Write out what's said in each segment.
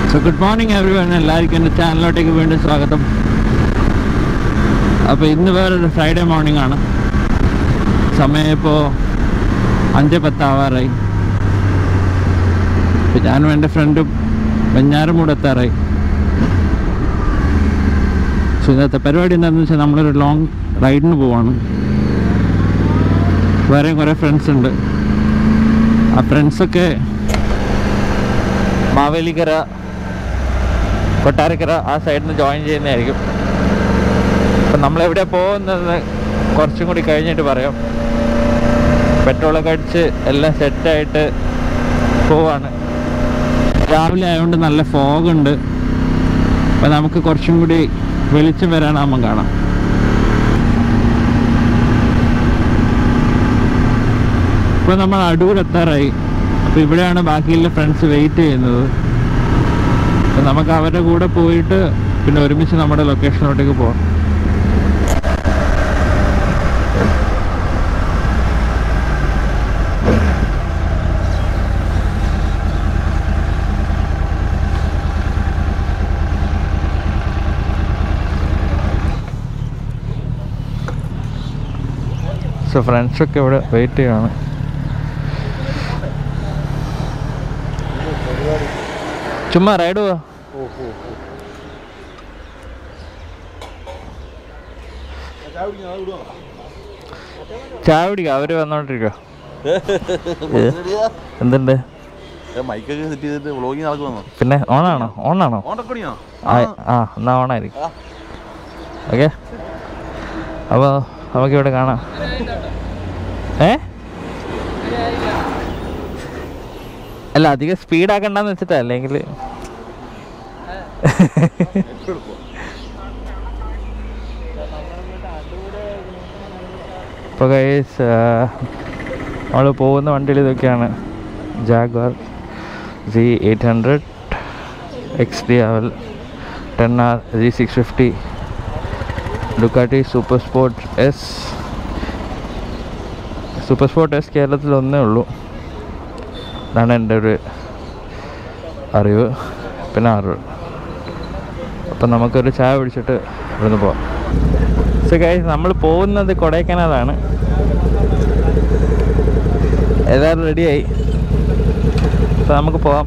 so good morning everyone എല്ലാവർക്കും എൻ്റെ ചാനലിലോട്ടേക്ക് വീണ്ടും സ്വാഗതം അപ്പോൾ ഇന്ന് വേറൊരു ഫ്രൈഡേ മോർണിംഗ് ആണ് സമയം ഇപ്പോൾ അഞ്ച് പത്താവാറായി അപ്പോൾ ഞാനും എൻ്റെ ഫ്രണ്ടും വെഞ്ഞാറും കൂടെ എത്താറായി സോ ഇന്നത്തെ പരിപാടി എന്താണെന്ന് വെച്ചാൽ നമ്മളൊരു ലോങ് റൈഡിന് പോവാണ് വേറെയും കുറേ ഫ്രണ്ട്സ് ഉണ്ട് ആ ഫ്രണ്ട്സൊക്കെ മാവേലിക്കര കൊട്ടാരക്കര ആ സൈഡിൽ നിന്ന് ജോയിൻ ചെയ്യുന്നതായിരിക്കും അപ്പം നമ്മളെവിടെ പോകുന്നത് കുറച്ചും കൂടി കഴിഞ്ഞിട്ട് പറയാം പെട്രോളൊക്കെ അടിച്ച് എല്ലാം സെറ്റായിട്ട് പോവാണ് രാവിലെ ആയതുകൊണ്ട് നല്ല ഫോഗ് ഉണ്ട് അപ്പം നമുക്ക് കുറച്ചും കൂടി വെളിച്ചം വരാനാകുമ്പം കാണാം ഇപ്പോൾ നമ്മൾ അടൂർ എത്താറായി അപ്പോൾ ഇവിടെയാണ് ബാക്കിയുള്ള ഫ്രണ്ട്സ് വെയിറ്റ് ചെയ്യുന്നത് അപ്പം നമുക്ക് അവരുടെ കൂടെ പോയിട്ട് പിന്നെ ഒരുമിച്ച് നമ്മുടെ ലൊക്കേഷനിലോട്ടേക്ക് പോവാം സോ ഫ്രണ്ട്സൊക്കെ ഇവിടെ വെയിറ്റ് ചെയ്യുകയാണ് ചുമ്മാ റൈഡ് പോവാ ചായ കുടിക്കാം അവര് വന്നോണ്ടിരിക്കോ എന്തുണ്ട് മൈക്കൊക്കെ സെറ്റ് ചെയ്തിട്ട് വ്ളോഗിങ് നടക്കുമെന്നോ പിന്നെ ഓണാണോ ഓണാണോ ഓൺ റെക്കോർഡിങ്ങോ ആ ആ എന്നാ ഓണായിരിക്കും ഓക്കെ അപ്പോൾ നമുക്കിവിടെ കാണാം ഏ അല്ല അധികം സ്പീഡ് ആക്കണ്ടെന്ന് വെച്ചിട്ടാ അല്ലെങ്കിൽ ഇപ്പോൾ കൈസ് നമ്മൾ പോകുന്ന വണ്ടിയിൽ ഇതൊക്കെയാണ് Jaguar G eight hundred X D അവൽ ten R G six fifty Ducati super sport S super sport S കേരളത്തിൽ ഒന്നേ ഉള്ളൂ അതാണ് എൻ്റെ ഒരു അറിവ് പിന്നെ അറിവ് അപ്പം നമുക്കൊരു ചായ പിടിച്ചിട്ട് ഇവിടുന്ന് പോവാം സോ ഗൈസ് നമ്മൾ പോകുന്നത് കൊടൈക്കനാലാണ് എല്ലാവരും റെഡിയായി അപ്പം നമുക്ക് പോവാം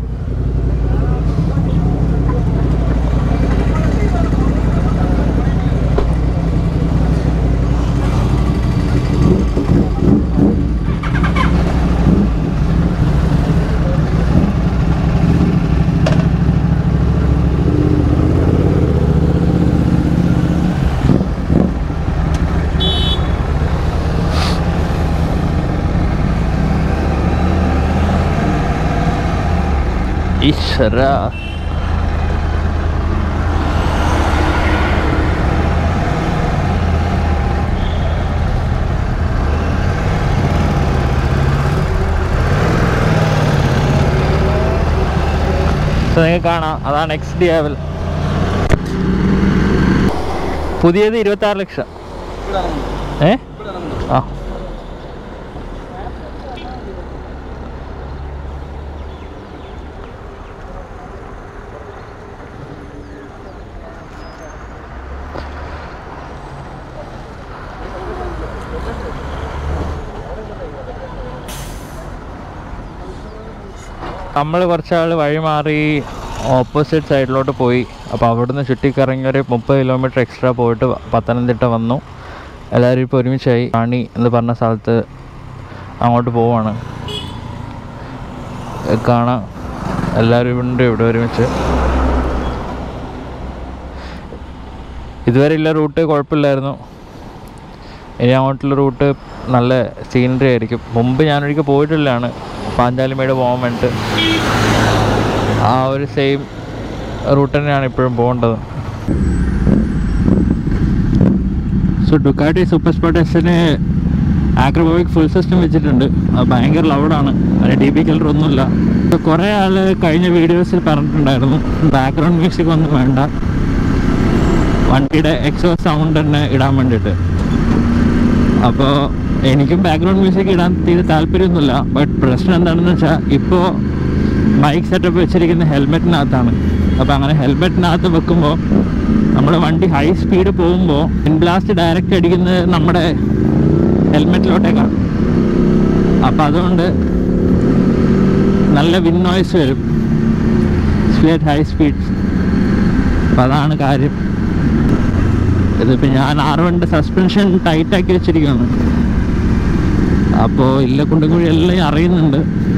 ഈശ്വര നിങ്ങൾക്ക് കാണാം അതാണ് എക്സ് ഡി ആവൽ പുതിയത് ഇരുപത്തി ആറ് ലക്ഷം ഏ ആ നമ്മൾ കുറച്ചാൾ വഴി മാറി ഓപ്പോസിറ്റ് സൈഡിലോട്ട് പോയി അപ്പോൾ അവിടുന്ന് ചുറ്റിക്കറങ്ങി ഒരു മുപ്പത് കിലോമീറ്റർ എക്സ്ട്രാ പോയിട്ട് പത്തനംതിട്ട വന്നു എല്ലാവരും ഇപ്പോൾ ഒരുമിച്ചായി റാണി എന്ന് പറഞ്ഞ സ്ഥലത്ത് അങ്ങോട്ട് പോവാണ് ഏ, കാണാം എല്ലാവരും ഉണ്ട് ഇവിടെ ഒരുമിച്ച് ഇതുവരെ ഉള്ള റൂട്ട് കുഴപ്പമില്ലായിരുന്നു ഇനി അങ്ങോട്ടുള്ള റൂട്ട് നല്ല സീനറി ആയിരിക്കും മുമ്പ് ഞാനൊരിക്കൽ പോയിട്ടുള്ളതാണ് പാഞ്ചാലിമേട് പോകാൻ വേണ്ടിയിട്ട് ആ ഒരു സെയിം റൂട്ട് തന്നെയാണ് ഇപ്പോഴും പോകേണ്ടത് സോ ഡുക്കാട്ടി സൂപ്പർ സ്പോർട്ട് എസിന് ആക്രോബോവിക് ഫുൾ സിസ്റ്റം വെച്ചിട്ടുണ്ട് അത് ഭയങ്കര ലൗഡാണ് അതിന് ഡി ബി കളർ ഒന്നുമില്ല കുറേ ആൾ കഴിഞ്ഞ വീഡിയോസിൽ പറഞ്ഞിട്ടുണ്ടായിരുന്നു ബാക്ക്ഗ്രൗണ്ട് മ്യൂസിക് ഒന്നും വേണ്ട വണ്ടിയുടെ എക്സോ സൗണ്ട് തന്നെ ഇടാൻ വേണ്ടിയിട്ട് അപ്പോൾ എനിക്കും ബാക്ക്ഗ്രൗണ്ട് മ്യൂസിക് ഇടാൻ തീരെ താല്പര്യമൊന്നുമില്ല ബട്ട് പ്രശ്നം എന്താണെന്ന് വെച്ചാൽ ഇപ്പോൾ മൈക്ക് സെറ്റപ്പ് വെച്ചിരിക്കുന്ന ഹെൽമെറ്റിനകത്താണ് അപ്പോൾ അങ്ങനെ ഹെൽമെറ്റിനകത്ത് വെക്കുമ്പോൾ നമ്മുടെ വണ്ടി ഹൈ സ്പീഡ് പോകുമ്പോൾ ഇൻ ബ്ലാസ്റ്റ് ഡയറക്റ്റ് അടിക്കുന്നത് നമ്മുടെ ഹെൽമെറ്റിലോട്ടേക്കാണ് അപ്പോൾ അതുകൊണ്ട് നല്ല വിൻ നോയ്സ് വരും സ്പീഡ് ഹൈ സ്പീഡ് അപ്പം അതാണ് കാര്യം ഇതിപ്പോൾ ഞാൻ ആറ് വണ്ടി സസ്പെൻഷൻ ടൈറ്റാക്കി വെച്ചിരിക്കുകയാണ് അപ്പോൾ ഇല്ല കുണ്ടും കുഴി എല്ലാം അറിയുന്നുണ്ട്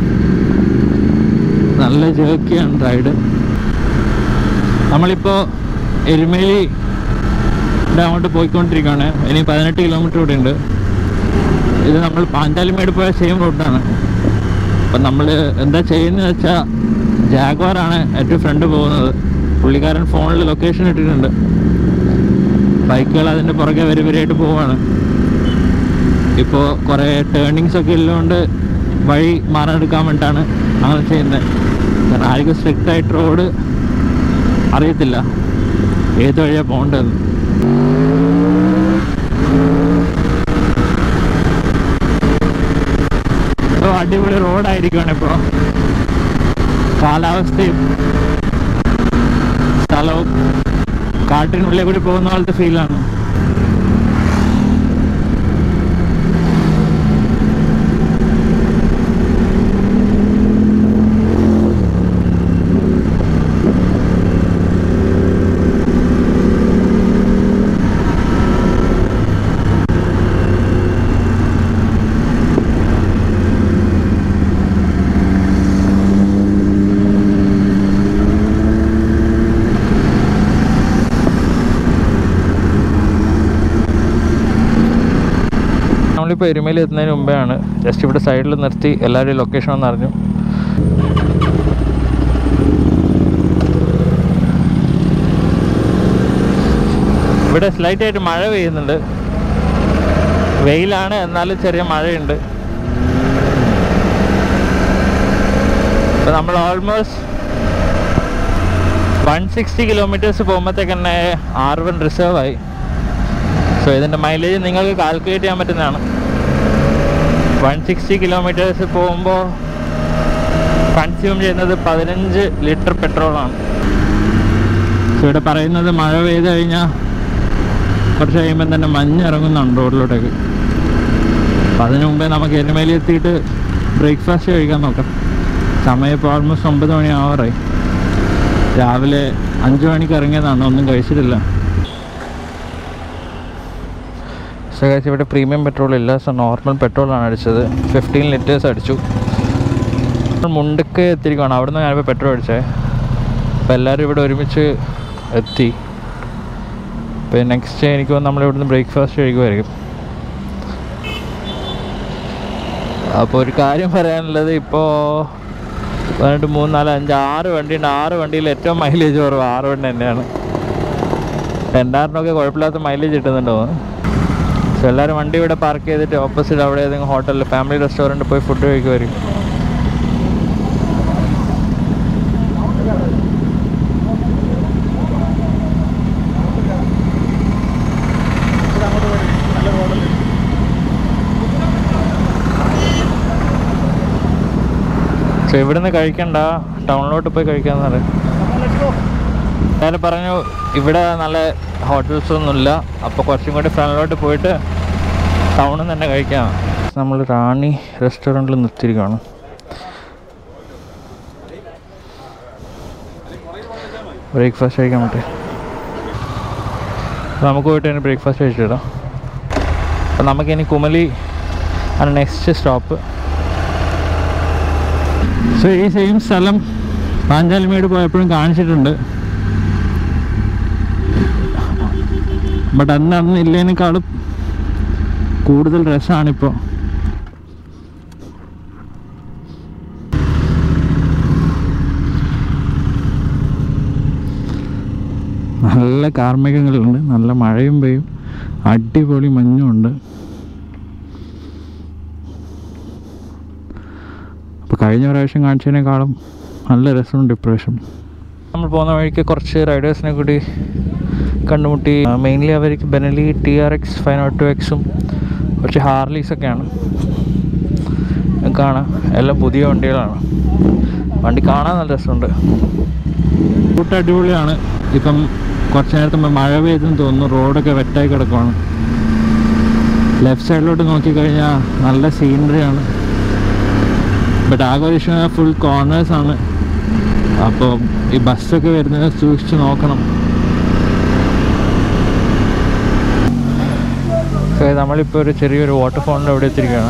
നല്ല ജേക്കിയാണ് റൈഡ് നമ്മളിപ്പോൾ എരുമേലി അങ്ങോട്ട് പോയിക്കൊണ്ടിരിക്കുകയാണ് ഇനി പതിനെട്ട് കിലോമീറ്റർ കൂടെ ഉണ്ട് ഇത് നമ്മൾ പാഞ്ചാലിമേട് പോയ സെയിം റൂട്ടാണ് അപ്പം നമ്മൾ എന്താ ചെയ്യുന്നത് വെച്ചാൽ ജാഗ്വാറാണ് ഏറ്റവും ഫ്രണ്ട് പോകുന്നത് പുള്ളിക്കാരൻ ഫോണിൽ ലൊക്കേഷൻ ഇട്ടിട്ടുണ്ട് ബൈക്കുകൾ അതിൻ്റെ പുറകെ വരി വരിയായിട്ട് പോവാണ് ഇപ്പോൾ കുറേ ടേണിങ്സ് ഒക്കെ ഉള്ളതുകൊണ്ട് വഴി മാറാനെടുക്കാൻ വേണ്ടിയിട്ടാണ് അങ്ങനെ ചെയ്യുന്നത് കാരണം ആർക്കും സ്ട്രിക്റ്റ് ആയിട്ട് റോഡ് അറിയത്തില്ല ഏത് വഴിയാണ് പോകേണ്ടത് ഇപ്പോൾ അടിപൊളി റോഡായിരിക്കുകയാണ് ഇപ്പോൾ കാലാവസ്ഥയും സ്ഥലവും കാട്ടിനുള്ളിൽ കൂടി പോകുന്ന പോലത്തെ ഫീലാണ് നമ്മളിപ്പോൾ എരുമയിൽ എത്തുന്നതിന് മുമ്പെയാണ് ജസ്റ്റ് ഇവിടെ സൈഡിൽ നിർത്തി എല്ലാവരുടെയും ലൊക്കേഷൻ ഒന്ന് അറിഞ്ഞു ഇവിടെ സ്ലൈറ്റ് ആയിട്ട് മഴ പെയ്യുന്നുണ്ട് വെയിലാണ് എന്നാലും ചെറിയ മഴയുണ്ട് ഇപ്പം നമ്മൾ ഓൾമോസ്റ്റ് വൺ സിക്സ്റ്റി കിലോമീറ്റേഴ്സ് പോകുമ്പോഴത്തേക്ക് തന്നെ ആർ വൺ റിസർവ് ആയി സോ ഇതിൻ്റെ മൈലേജ് നിങ്ങൾക്ക് കാൽക്കുലേറ്റ് ചെയ്യാൻ പറ്റുന്നതാണ് വൺ സിക്സ്റ്റി കിലോമീറ്റേഴ്സ് പോകുമ്പോൾ കൺസ്യൂം ചെയ്യുന്നത് പതിനഞ്ച് ലിറ്റർ പെട്രോളാണ് സോ ഇവിടെ പറയുന്നത് മഴ പെയ്ത് കഴിഞ്ഞാൽ കുറച്ച് കഴിയുമ്പോൾ തന്നെ മഞ്ഞ് ഇറങ്ങുന്നുണ്ട് റോഡിലോട്ടേക്ക് അപ്പം അതിന് മുമ്പേ നമുക്ക് എരുമേലി എത്തിയിട്ട് ബ്രേക്ക്ഫാസ്റ്റ് കഴിക്കാൻ നോക്കാം സമയം ഇപ്പോൾ ഓൾമോസ്റ്റ് ഒമ്പത് മണി ആവാറായി രാവിലെ അഞ്ച് മണിക്ക് ഇറങ്ങിയതാണ് ഒന്നും കഴിച്ചിട്ടില്ല സോ ഗൈസ് ഇവിടെ പ്രീമിയം പെട്രോൾ ഇല്ല സോ നോർമൽ പെട്രോളാണ് അടിച്ചത് ഫിഫ്റ്റീൻ ലിറ്റേഴ്സ് അടിച്ചു നമ്മൾ മുണ്ടക്ക് എത്തിയിരിക്കുകയാണ് അവിടെ നിന്ന് ഞാനിപ്പോൾ പെട്രോൾ അടിച്ചത് അപ്പോൾ എല്ലാവരും ഇവിടെ ഒരുമിച്ച് എത്തി അപ്പോൾ നെക്സ്റ്റ് എനിക്ക് തോന്നുന്നു നമ്മൾ ഇവിടുന്ന് ബ്രേക്ക്ഫാസ്റ്റ് കഴിക്കുമായിരിക്കും അപ്പോൾ ഒരു കാര്യം പറയാനുള്ളത് ഇപ്പോൾ പതിനെട്ട് മൂന്ന് നാല് അഞ്ച് ആറ് വണ്ടിയുണ്ട് ആറ് വണ്ടിയിൽ ഏറ്റവും മൈലേജ് കുറവ് ആറ് വണ്ടി തന്നെയാണ് രണ്ടാറിനൊക്കെ കുഴപ്പമില്ലാത്ത മൈലേജ് കിട്ടുന്നുണ്ടോ സോ എല്ലാവരും വണ്ടി ഇവിടെ പാർക്ക് ചെയ്തിട്ട് ഓപ്പോസിറ്റ് അവിടെ ഏതെങ്കിലും ഹോട്ടലിൽ ഫാമിലി റെസ്റ്റോറൻറ്റ് പോയി ഫുഡ് കഴിക്കുമായിരിക്കും സോ ഇവിടുന്ന് കഴിക്കണ്ട ടൗണിലോട്ട് പോയി കഴിക്കാന്ന് പറയും ഞാൻ പറഞ്ഞു ഇവിടെ നല്ല ഹോട്ടൽസ് ഒന്നുമില്ല അപ്പോൾ കുറച്ചും കൂടി ഫ്രണ്ടിലോട്ട് പോയിട്ട് ടൗണിൽ നിന്ന് തന്നെ കഴിക്കാം നമ്മൾ റാണി റെസ്റ്റോറൻറ്റിൽ നിർത്തിയിരിക്കുകയാണ് ബ്രേക്ക്ഫാസ്റ്റ് കഴിക്കാൻ പറ്റേ നമുക്ക് പോയിട്ട് തന്നെ ബ്രേക്ക്ഫാസ്റ്റ് കഴിച്ചിടാം അപ്പം നമുക്കിനി കുമലി ആണ് നെക്സ്റ്റ് സ്റ്റോപ്പ് സോ ഈ സെയിം സ്ഥലം പാഞ്ചാലിമേട് പോയപ്പോഴും കാണിച്ചിട്ടുണ്ട് ബട്ട് അന്ന് അന്ന് ഇല്ലേനേക്കാളും കൂടുതൽ രസമാണിപ്പോൾ നല്ല കാർമികങ്ങളുണ്ട് നല്ല മഴയും പെയ്യും അടിപൊളി മഞ്ഞും ഉണ്ട് അപ്പോൾ കഴിഞ്ഞ പ്രാവശ്യം കാണിച്ചതിനേക്കാളും നല്ല രസമുണ്ട് ഇപ്രാവശ്യം നമ്മൾ പോകുന്ന വഴിക്ക് കുറച്ച് റൈഡേഴ്സിനെ കൂടി കണ്ടുമുട്ടി മെയിൻലി അവർക്ക് Benelli T R X five naught two എക്സും കുറച്ച് ഹാർലീസൊക്കെയാണ് കാണാം എല്ലാം പുതിയ വണ്ടികളാണ് വണ്ടി കാണാൻ നല്ല രസമുണ്ട് റൂട്ട് അടിപൊളിയാണ് ഇപ്പം കുറച്ച് നേരത്തെ മുമ്പ് മഴ പെയ്തെന്ന് തോന്നുന്നു റോഡൊക്കെ വെറ്റായി കിടക്കുവാണ് ലെഫ്റ്റ് സൈഡിലോട്ട് നോക്കിക്കഴിഞ്ഞാൽ നല്ല സീനറിയാണ് ബട്ട് ആകെ ഒരു ഇഷ്യൂ ഫുൾ കോർണേഴ്സ് ആണ് അപ്പോൾ ഈ ബസ്സൊക്കെ വരുന്നത് സൂക്ഷിച്ച് നോക്കണം So, നമ്മളിപ്പോൾ ഒരു ചെറിയൊരു വാട്ടർഫോളിൻ്റെ അവിടെ എത്തിയിരിക്കുകയാണ്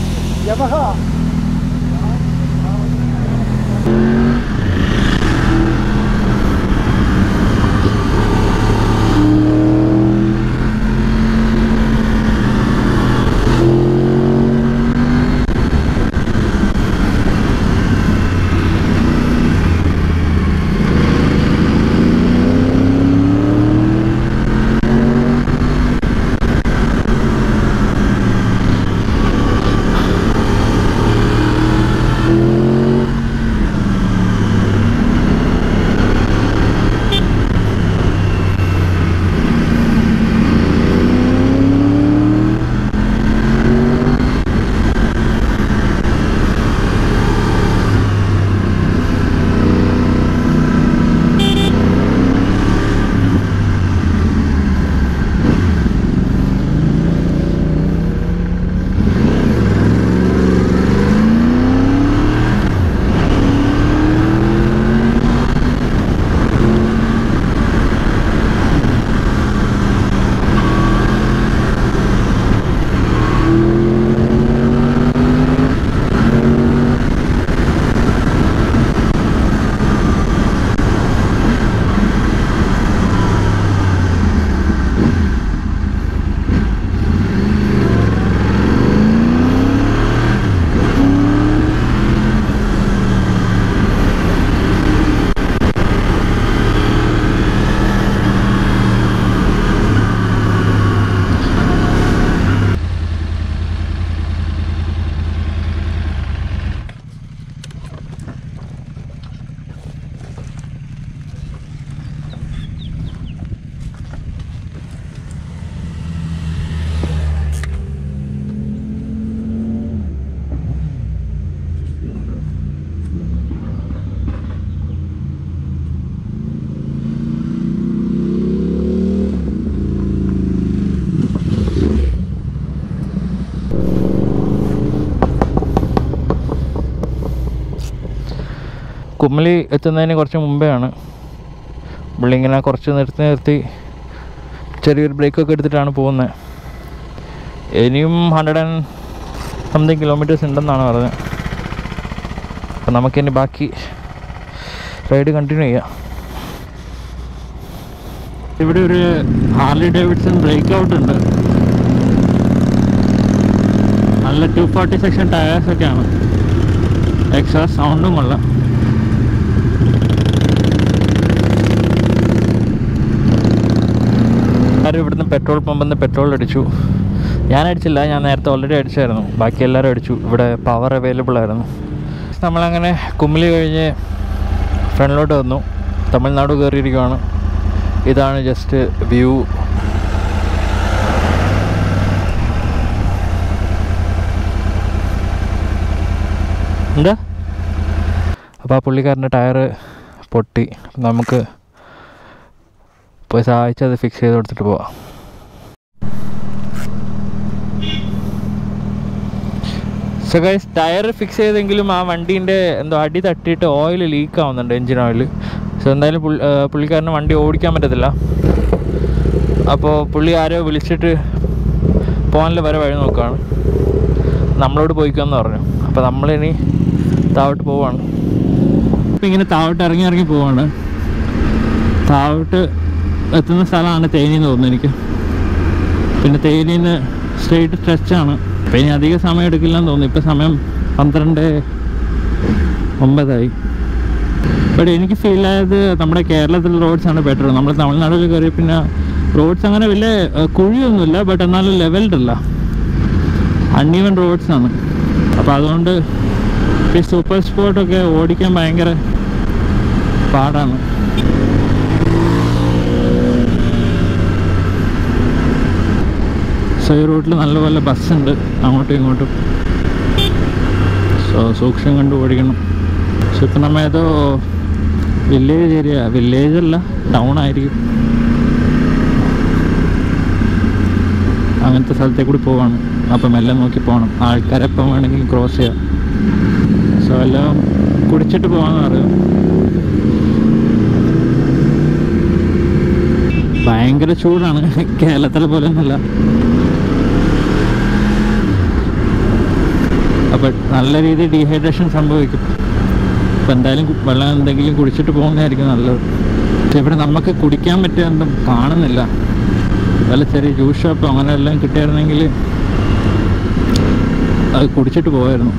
കുമ്മലി എത്തുന്നതിന് കുറച്ച് മുമ്പേ ആണ് പുള്ളി ഇങ്ങനെ കുറച്ച് നിർത്തി നിർത്തി ചെറിയൊരു ബ്രേക്കൊക്കെ എടുത്തിട്ടാണ് പോകുന്നത് ഇനിയും ഹൺഡ്രഡ് ആൻഡ് സംതിങ് കിലോമീറ്റേഴ്സ് ഉണ്ടെന്നാണ് പറഞ്ഞത് അപ്പം നമുക്കിനി ബാക്കി റൈഡ് കണ്ടിന്യൂ ചെയ്യാം ഇവിടെ ഒരു ഹാർലി ഡേവിഡ്സൺ ബ്രേക്ക് ഔട്ട് ഉണ്ട് നല്ല ടു ഫോർട്ടി സെക്ഷൻ ടയേഴ്സ് ഒക്കെയാണ് എക്സ്ട്രാ സൗണ്ടും ഉള്ള എല്ലാവരും ഇവിടുന്ന് പെട്രോൾ പമ്പിൽ നിന്ന് പെട്രോൾ അടിച്ചു ഞാൻ അടിച്ചില്ല ഞാൻ നേരത്തെ ഓൾറെഡി അടിച്ചായിരുന്നു ബാക്കി എല്ലാവരും അടിച്ചു ഇവിടെ പവർ അവൈലബിൾ ആയിരുന്നു നമ്മളങ്ങനെ കുമ്മിളി കഴിഞ്ഞ് ഫ്രണ്ടിലോട്ട് വന്നു തമിഴ്നാട് കയറിയിരിക്കുകയാണ് ഇതാണ് ജസ്റ്റ് വ്യൂ എന്താ അപ്പോൾ ആ പുള്ളിക്കാരൻ്റെ ടയറ് പൊട്ടി നമുക്ക് പോയി സഹായിച്ച് അത് ഫിക്സ് ചെയ്ത് കൊടുത്തിട്ട് പോവാം സോ ഗൈസ് ടയർ ഫിക്സ് ചെയ്തെങ്കിലും ആ വണ്ടീൻ്റെ എന്തോ അടി തട്ടിയിട്ട് ഓയിൽ ലീക്ക് ആവുന്നുണ്ട് എൻജിൻ ഓയിൽ സോ എന്തായാലും പുള്ളി- ആ, പുള്ളിക്കാരന് വണ്ടി ഓടിക്കാൻ പറ്റത്തില്ല അപ്പോൾ പുള്ളി ആരോ വിളിച്ചിട്ട് പോകാനുള്ള വരെ വഴി നോക്കുകയാണ് നമ്മളോട് പോയിക്കാന്ന് പറഞ്ഞു അപ്പോൾ നമ്മളിനി താഴോട്ട് പോവാണ് ഇപ്പം ഇങ്ങനെ താഴോട്ട് ഇറങ്ങി ഇറങ്ങി പോവാണ് താഴോട്ട് എത്തുന്ന സ്ഥലമാണ് തേനി എന്ന് തോന്നുന്നു എനിക്ക് പിന്നെ തേനിന്ന് സ്ട്രെയിറ്റ് സ്ട്രെച്ചാണ് അപ്പം ഇനി അധികം സമയം എടുക്കില്ലെന്ന് തോന്നുന്നു ഇപ്പം സമയം പന്ത്രണ്ട് ഒമ്പതായി ബട്ട് എനിക്ക് ഫീൽ ആയത് നമ്മുടെ കേരളത്തിലെ റോഡ്സ് ആണ് ബെറ്റർ നമ്മൾ തമിഴ്നാട്ടിൽ കയറി പിന്നെ റോഡ്സ് അങ്ങനെ വലിയ ഏർ, കുഴിയൊന്നുമില്ല ബട്ട് എന്നാലും ലെവൽഡ് അല്ല അൺഈവൻ റോഡ്സ് ആണ് അപ്പോൾ അതുകൊണ്ട് ഈ സൂപ്പർ സ്പോർട്ടൊക്കെ ഓടിക്കാൻ ഭയങ്കര പാടാണ് സോ ഈ റൂട്ടിൽ നല്ലപോലെ ബസ്സുണ്ട് അങ്ങോട്ടും ഇങ്ങോട്ടും സോ സൂക്ഷ്മം കണ്ടു ഓടിക്കണം പക്ഷെ ഇപ്പം നമ്മ ഏതോ വില്ലേജ് ഏരിയ വില്ലേജ് അല്ല ടൗൺ ആയിരിക്കും അങ്ങനത്തെ സ്ഥലത്തേക്ക് കൂടി പോവാണ് അപ്പം എല്ലാം നോക്കി പോകണം ആൾക്കാരെപ്പം വേണമെങ്കിലും ക്രോസ് ചെയ്യാം സോ എല്ലാം കുടിച്ചിട്ട് പോകാമെന്ന് പറയും ഭയങ്കര ചൂടാണ് കേരളത്തിലെ പോലെ ഒന്നല്ല അപ്പം നല്ല രീതിയിൽ ഡീഹൈഡ്രേഷൻ സംഭവിക്കും അപ്പം എന്തായാലും കു- വെള്ളം എന്തെങ്കിലും കുടിച്ചിട്ട് പോകുന്നതായിരിക്കും നല്ലത് പക്ഷെ ഇവിടെ നമുക്ക് കുടിക്കാൻ പറ്റിയ എന്തും കാണുന്നില്ല വല്ല ചെറിയ ജ്യൂസ് ഷോപ്പോ അങ്ങനെ എല്ലാം കിട്ടിയായിരുന്നെങ്കിൽ അത് കുടിച്ചിട്ട് പോയായിരുന്നു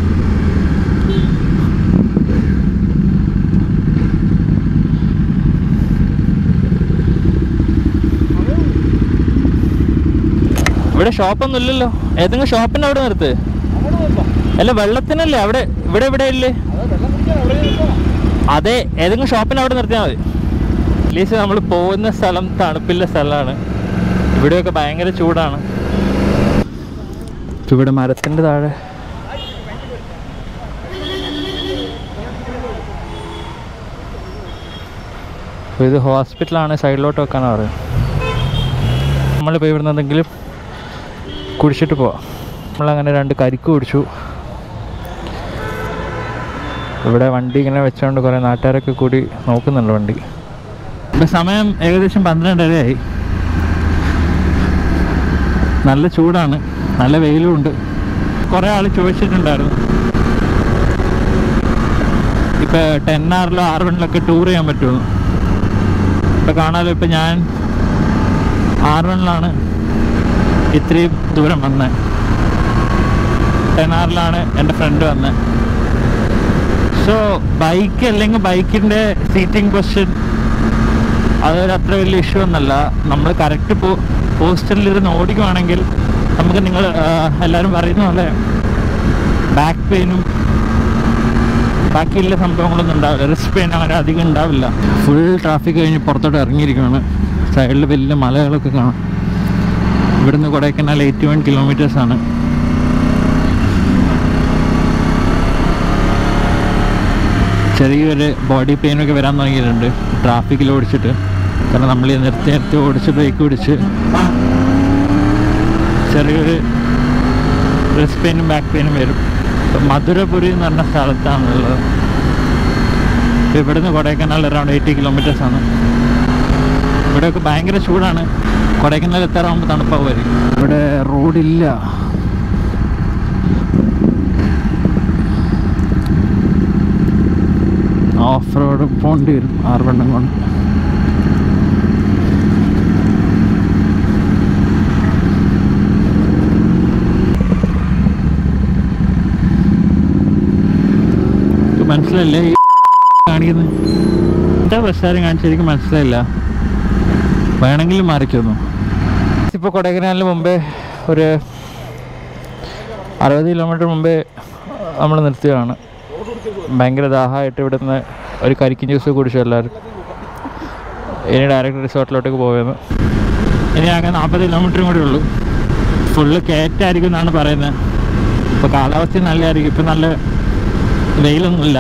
ഇവിടെ ഷോപ്പൊന്നും ഇല്ലല്ലോ ഏതെങ്കിലും ഷോപ്പിന് അവിടെ നിർത്ത് അല്ല വെള്ളത്തിനല്ലേ അവിടെ ഇവിടെ ഇവിടെ ഇല്ലേ അതെ ഏതെങ്കിലും ഷോപ്പിന് അവിടെ നിർത്തിയാൽ മതി അറ്റ്ലീസ്റ്റ് നമ്മൾ പോകുന്ന സ്ഥലം തണുപ്പില്ല സ്ഥലമാണ് ഇവിടെയൊക്കെ ഭയങ്കര ചൂടാണ് ഇപ്പൊ ഇവിടെ മരത്തിൻ്റെ താഴെ അപ്പൊ ഇത് ഹോസ്പിറ്റലാണ് സൈഡിലോട്ട് വെക്കാനാണ് പറയുന്നത് നമ്മളിപ്പോൾ ഇവിടുന്ന് എന്തെങ്കിലും കുടിച്ചിട്ട് പോവാം നമ്മളങ്ങനെ രണ്ട് കരിക്ക് കുടിച്ചു ഇവിടെ വണ്ടി ഇങ്ങനെ വെച്ചുകൊണ്ട് കുറേ നാട്ടുകാരൊക്കെ കൂടി നോക്കുന്നുണ്ട് വണ്ടി ഇപ്പം സമയം ഏകദേശം പന്ത്രണ്ടരയായി നല്ല ചൂടാണ് നല്ല വെയിലും ഉണ്ട് കുറേ ആൾ ചോദിച്ചിട്ടുണ്ടായിരുന്നു ഇപ്പം ടെൻ ആറിലോ ആറ് വണ്ണിലൊക്കെ ടൂർ ചെയ്യാൻ പറ്റുമോ ഇപ്പം കാണാലോ ഇപ്പം ഞാൻ ആറ് വണ്ണിലാണ് ഇത്രയും ദൂരം വന്നത് ടെൻ ആറിലാണ് എൻ്റെ ഫ്രണ്ട് വന്നത് സോ ബൈക്ക് അല്ലെങ്കിൽ ബൈക്കിൻ്റെ സീറ്റിംഗ് പൊസിഷൻ അതൊരു അത്ര വലിയ ഇഷ്യൂ ഒന്നല്ല നമ്മൾ കറക്റ്റ് പോ പോസ്റ്ററിലിരുന്ന് ഓടിക്കുവാണെങ്കിൽ നമുക്ക് നിങ്ങൾ എല്ലാവരും പറയുന്ന പോലെ ബാക്ക് പെയിനും ബാക്കിയുള്ള സംഭവങ്ങളൊന്നും ഉണ്ടാവില്ല റിസ്ക് പെയിൻ അങ്ങനെ അധികം ഉണ്ടാവില്ല ഫുൾ ട്രാഫിക് കഴിഞ്ഞ് പുറത്തോട്ട് ഇറങ്ങിയിരിക്കുകയാണ് സൈഡിൽ വലിയ മലകളൊക്കെ കാണാം ഇവിടുന്ന് കൊടൈക്കനാൽ എയ്റ്റി വൺ കിലോമീറ്റേഴ്സ് ആണ് ചെറിയൊരു ബോഡി പെയിനൊക്കെ വരാൻ തുടങ്ങിയിട്ടുണ്ട് ട്രാഫിക്കിൽ ഓടിച്ചിട്ട് കാരണം നമ്മൾ ഈ നിർത്തി നിർത്തി ഓടിച്ച് ബ്രേക്ക് പിടിച്ച് ചെറിയൊരു റിസ്ക് പെയിനും ബാക്ക് പെയിനും വരും ഇപ്പം മധുരപുരി എന്ന് പറഞ്ഞ സ്ഥലത്താണുള്ളത് ഇപ്പം ഇവിടുന്ന് കൊടൈക്കനാൽ അറൗണ്ട് എയ്റ്റി കിലോമീറ്റേഴ്സ് ആണ് ഇവിടെയൊക്കെ ഭയങ്കര ചൂടാണ് കൊടൈക്കനാൽ എത്താറാകുമ്പോൾ തണുപ്പാവുമായിരിക്കും ഇവിടെ റോഡില്ല ഓഫ് റോഡ് പോകേണ്ടി വരും ആറുവണ്ണം കൊണ്ട് ഇത് മനസ്സിലായില്ലേ ഈ കാണിക്കുന്നത് എന്താ ബസ്സാരും കാണിച്ചെനിക്ക് മനസ്സിലായില്ല വേണമെങ്കിൽ മാറിക്കൊന്നു ഇപ്പോൾ കൊടൈക്കനാലിന് മുമ്പേ ഒരു അറുപത് കിലോമീറ്റർ മുമ്പേ നമ്മൾ നിർത്തിയതാണ് ഭയങ്കര ദാഹമായിട്ട് ഇവിടുന്ന് ഒരു കരിക്കിൻ ജ്യൂസ് കുടിച്ചു എല്ലാവരും ഇനി ഡയറക്റ്റ് റിസോർട്ടിലോട്ടേക്ക് പോയത് ഇനി ആകെ നാൽപ്പത് കിലോമീറ്ററും കൂടി ഉള്ളൂ ഫുള്ള് കയറ്റായിരിക്കും എന്നാണ് പറയുന്നത് ഇപ്പോൾ കാലാവസ്ഥ നല്ലതായിരിക്കും ഇപ്പം നല്ല വെയിലൊന്നുമില്ല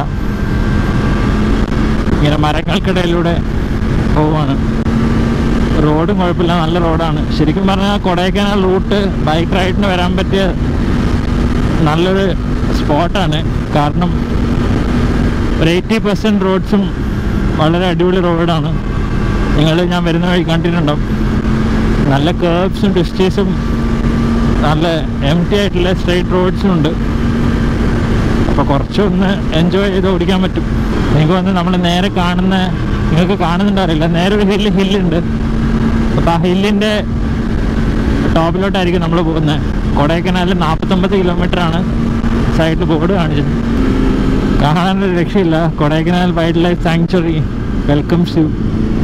ഇങ്ങനെ മരങ്ങൾക്കിടയിലൂടെ പോവാണ് റോഡും കുഴപ്പമില്ല നല്ല റോഡാണ് ശരിക്കും പറഞ്ഞാൽ കൊടൈക്കനാൽ റൂട്ട് ബൈക്ക് റൈഡിന് വരാൻ പറ്റിയ നല്ലൊരു സ്പോട്ടാണ് കാരണം ഒരു എയ്റ്റി പെർസെൻറ്റ് റോഡ്സും വളരെ അടിപൊളി റോഡാണ് നിങ്ങൾ ഞാൻ വരുന്ന വഴി കണ്ടിട്ടുണ്ടാവും നല്ല കേർബ്സും ട്വിസ്റ്റേഴ്സും നല്ല എം ടി ആയിട്ടുള്ള സ്ട്രൈറ്റ് റോഡ്സും ഉണ്ട് അപ്പോൾ കുറച്ചൊന്ന് എൻജോയ് ചെയ്ത് ഓടിക്കാൻ പറ്റും നിങ്ങൾക്ക് വന്ന് നമ്മൾ നേരെ കാണുന്ന നിങ്ങൾക്ക് കാണുന്നുണ്ടറിയില്ല നേരെ ഒരു ഹില്ല് ഹില്ലുണ്ട് അപ്പോൾ ആ ഹില്ലിൻ്റെ ടോപ്പിലോട്ടായിരിക്കും നമ്മൾ പോകുന്നത് കൊടൈക്കനാലിൽ നാൽപ്പത്തൊമ്പത് കിലോമീറ്റർ ആണ് സൈഡിൽ ബോർഡ് കാണിച്ചത് കാണാനൊരു രക്ഷയില്ല Kodaikanal wildlife sanctuary welcomes you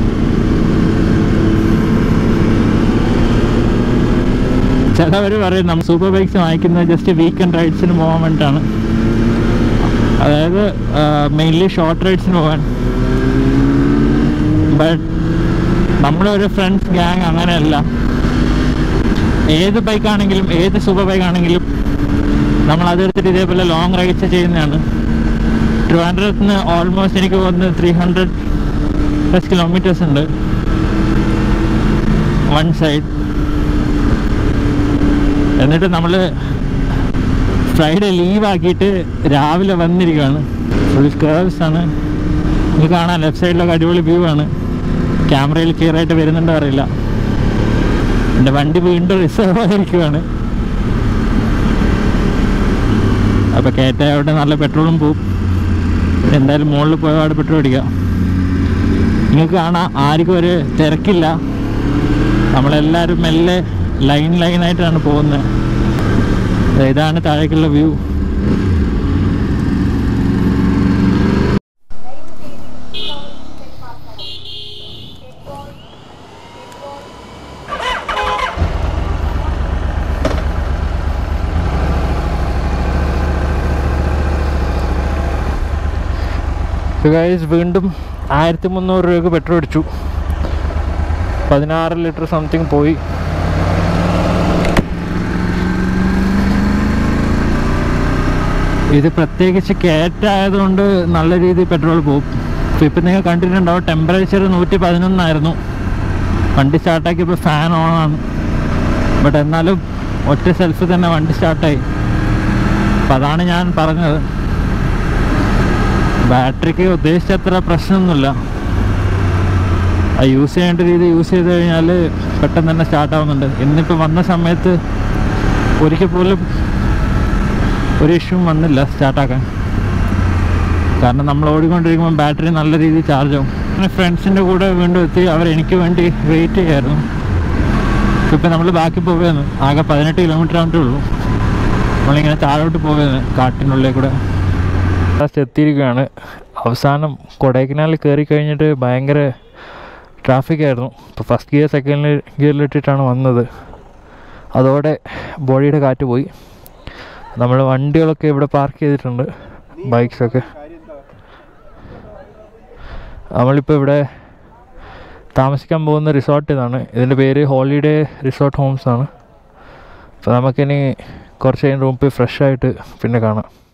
ചിലവർ പറയും നമ്മൾ സൂപ്പർ ബൈക്സ് വാങ്ങിക്കുന്നത് ജസ്റ്റ് വീക്കെൻഡ് റൈഡ്സിന് പോകാൻ വേണ്ടിയിട്ടാണ് അതായത് മെയിൻലി ഷോർട്ട് റൈഡ്സിന് പോകാൻ ബട്ട് നമ്മളൊരു ഫ്രണ്ട്സ് ഗ്യാങ് അങ്ങനെയല്ല ഏത് ബൈക്കാണെങ്കിലും ഏത് സൂപ്പർ ബൈക്ക് ആണെങ്കിലും നമ്മൾ അതെടുത്തിട്ട് ഇതേപോലെ ലോങ് റൈഡ്സ് ചെയ്യുന്നതാണ് ട്രിവാൻഡ്രത്ത് നിന്ന് ഓൾമോസ്റ്റ് എനിക്ക് തോന്നുന്നത് ത്രീ ഹൺഡ്രഡ് പ്ലസ് കിലോമീറ്റേഴ്സ് ഉണ്ട് വൺ സൈഡ് എന്നിട്ട് നമ്മൾ ഫ്രൈഡേ ലീവ് ആക്കിയിട്ട് രാവിലെ വന്നിരിക്കുകയാണ് ഫുൾ കേർവ്സ് ആണ് നിങ്ങൾക്ക് കാണാം ലെഫ്റ്റ് സൈഡിലൊക്കെ അടിപൊളി വ്യൂ ആണ് ക്യാമറയിൽ ക്ലിയർ ആയിട്ട് വരുന്നുണ്ടോ അറിയില്ല എൻ്റെ വണ്ടി വീണ്ടും റിസർവ് ആയിരിക്കുവാണ് അപ്പോൾ കയറ്റായോടെ നല്ല പെട്രോളും പോവും എന്തായാലും മുകളിൽ പോയ അവിടെ പെട്രോൾ അടിക്കാം നിങ്ങൾക്ക് കാണാം ആർക്കും ഒരു തിരക്കില്ല നമ്മളെല്ലാവരും മെല്ലെ ലൈൻ ലൈനായിട്ടാണ് പോകുന്നത് ഇതാണ് താഴേക്കുള്ള വ്യൂ ഗൈസ് വീണ്ടും ആയിരത്തി മുന്നൂറ് രൂപയ്ക്ക് പെട്രോൾ അടിച്ചു പതിനാറ് ലിറ്റർ സംതിങ് പോയി ഇത് പ്രത്യേകിച്ച് കയറ്റായതുകൊണ്ട് നല്ല രീതിയിൽ പെട്രോൾ പോകും ഇപ്പോൾ ഇപ്പം നിങ്ങൾ കണ്ടിട്ടുണ്ടാവും ടെമ്പറേച്ചർ നൂറ്റി പതിനൊന്നായിരുന്നു വണ്ടി സ്റ്റാർട്ടാക്കിയപ്പോൾ ഫാൻ ഓണാണ് ബട്ട് എന്നാലും ഒറ്റ സെൽഫ് തന്നെ വണ്ടി സ്റ്റാർട്ടായി അപ്പം അതാണ് ഞാൻ പറഞ്ഞത് ബാറ്ററിക്ക് ഉദ്ദേശിച്ചത്ര പ്രശ്നമൊന്നുമില്ല യൂസ് ചെയ്യേണ്ട രീതി യൂസ് ചെയ്ത് കഴിഞ്ഞാൽ പെട്ടെന്ന് തന്നെ സ്റ്റാർട്ട് ആവുന്നുണ്ട് ഇന്നിപ്പോൾ വന്ന സമയത്ത് ഒരിക്കൽ പോലും ഒരു ഇഷ്യൂവും വന്നില്ല സ്റ്റാർട്ടാക്കാൻ കാരണം നമ്മൾ ഓടിക്കൊണ്ടിരിക്കുമ്പോൾ ബാറ്ററി നല്ല രീതിയിൽ ചാർജ് ആവും പിന്നെ ഫ്രണ്ട്സിൻ്റെ കൂടെ വീണ്ടും എത്തി അവർ എനിക്ക് വേണ്ടി വെയിറ്റ് ചെയ്യായിരുന്നു ഇപ്പം നമ്മൾ ബാക്കി പോവുകയാണ് ആകെ പതിനെട്ട് കിലോമീറ്റർ ആവട്ടേ ഉള്ളൂ നമ്മളിങ്ങനെ താഴോട്ട് പോവുകയാണ് കാട്ടിനുള്ളിൽ കൂടെ ലാസ്റ്റ് എത്തിയിരിക്കുകയാണ് അവസാനം കൊടൈക്കനാലിൽ കയറി കഴിഞ്ഞിട്ട് ഭയങ്കര ട്രാഫിക് ആയിരുന്നു ഇപ്പോൾ ഫസ്റ്റ് ഗിയർ സെക്കൻഡ് ഗിയറിലിട്ടിട്ടാണ് വന്നത് അതോടെ ബോഡിയുടെ കാറ്റ് പോയി നമ്മൾ വണ്ടികളൊക്കെ ഇവിടെ പാർക്ക് ചെയ്തിട്ടുണ്ട് ബൈക്സൊക്കെ നമ്മളിപ്പോൾ ഇവിടെ താമസിക്കാൻ പോകുന്ന റിസോർട്ട് ഇതാണ് ഇതിൻ്റെ പേര് ഹോളിഡേ റിസോർട്ട് ഹോംസ് ആണ് അപ്പോൾ നമുക്കിനി കുറച്ച് കഴിഞ്ഞ് റൂം പോയി ഫ്രഷ് ആയിട്ട് പിന്നെ കാണാം